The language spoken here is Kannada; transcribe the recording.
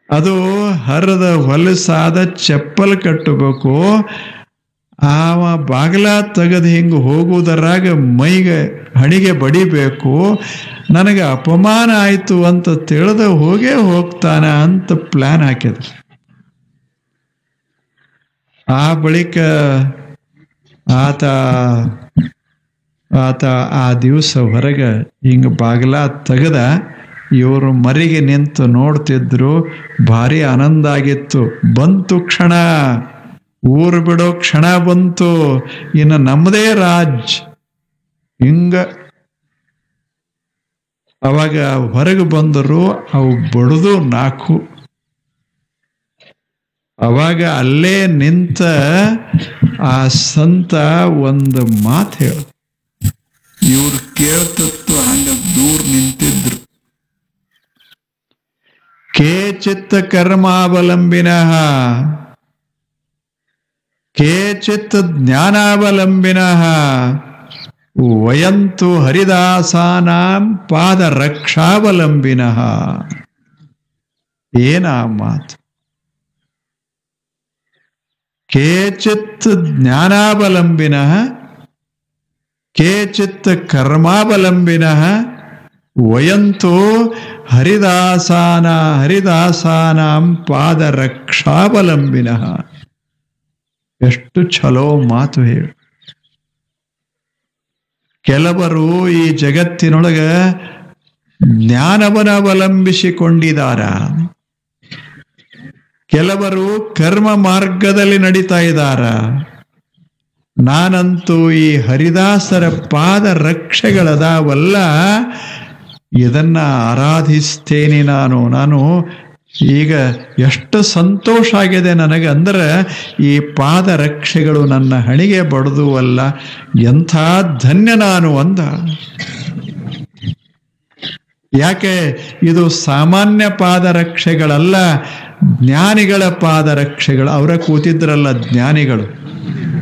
ಅದು ಹರಿದ ಹೊಲಸಾದ ಚಪ್ಪಲ್ ಕಟ್ಟಬೇಕು ಆವ ಬಾಗಿಲ ತೆಗೆದು ಹಿಂಗೆ ಹೋಗುವುದರಾಗ ಮೈಗೆ ಹಣಿಗೆ ಬಡಿಬೇಕು ನನಗೆ ಅಪಮಾನ ಆಯಿತು ಅಂತ ತಿಳಿದ ಹೋಗೇ ಹೋಗ್ತಾನ ಅಂತ ಪ್ಲಾನ್ ಹಾಕಿದ್ರು ಆ ಬಳಿಕ ಆತ ಆತ ಆ ದಿವಸ ಹೊರಗೆ ಹಿಂಗೆ ಬಾಗಿಲ ತೆಗೆದ ಇವರು ಮರಿಗೆ ನಿಂತು ನೋಡ್ತಿದ್ರು ಭಾರಿ ಆನಂದ ಆಗಿತ್ತು ಬಂತು ಕ್ಷಣ ಊರು ಬಿಡೋ ಕ್ಷಣ ಬಂತು ಇನ್ನು ನಮ್ಮದೇ ರಾಜ್ ಹಿಂಗ ಅವಾಗ ಹೊರಗೆ ಬಂದರು ಅವು ಬಡ್ದು ನಾಲ್ಕು ಅವಾಗ ಅಲ್ಲೇ ನಿಂತ ಆ ಸಂತ ಒಂದು ಮಾತು ಹೇಳ ಇವ್ರು ಕೇಳ್ತತ್ತು ಹಂಗ ದೂರ ನಿಂತಿದ್ರು ಕೇಚಿತ್ ಕರ್ಮಾವಲಂಬಿನ ಕೇಚಿತ್ ಜ್ಞಾನಾವಲಂಬಿನ ವಯಂತು ಹರಿದಾಸಾನಾಂ ಪಾದ ರಕ್ಷಾವಲಂಬಿನ ಏನ ಮಾತು ಕೇಚಿತ್ ಜ್ಞಾನಾವಲಂಬಿನ ಕೇಚಿತ್ ಕರ್ಮಾವಲಂಬಿನ ವಯಂತು ಹರಿದಾಸಾನ ಹರಿದಾಸಾನಾಂ ಪಾದ ರಕ್ಷಾವಲಂಬಿನ ಎಷ್ಟು ಛಲೋ ಮಾತು ಹೇಳಿ ಕೆಲವರು ಈ ಜಗತ್ತಿನೊಳಗ ಜ್ಞಾನವನ್ನ ಅವಲಂಬಿಸಿಕೊಂಡಿದ್ದಾರ ಕೆಲವರು ಕರ್ಮ ಮಾರ್ಗದಲ್ಲಿ ನಡೀತಾ ಇದ್ದಾರ ನಾನಂತೂ ಈ ಹರಿದಾಸರ ಪಾದ ರಕ್ಷೆಗಳದಾವಲ್ಲ ಇದನ್ನ ಆರಾಧಿಸ್ತೇನೆ ನಾನು ನಾನು ಈಗ ಎಷ್ಟು ಸಂತೋಷ ಆಗಿದೆ ನನಗೆ ಅಂದ್ರೆ ಈ ಪಾದ ರಕ್ಷೆಗಳು ನನ್ನ ಹಣಿಗೆ ಬಡ್ದು ಅಲ್ಲ ಎಂಥ ಧನ್ಯ ನಾನು ಅಂದ ಯಾಕೆ ಇದು ಸಾಮಾನ್ಯ ಪಾದರಕ್ಷೆಗಳಲ್ಲ ಜ್ಞಾನಿಗಳ ಪಾದರಕ್ಷೆಗಳು ಅವರ ಕೂತಿದ್ರಲ್ಲ ಜ್ಞಾನಿಗಳು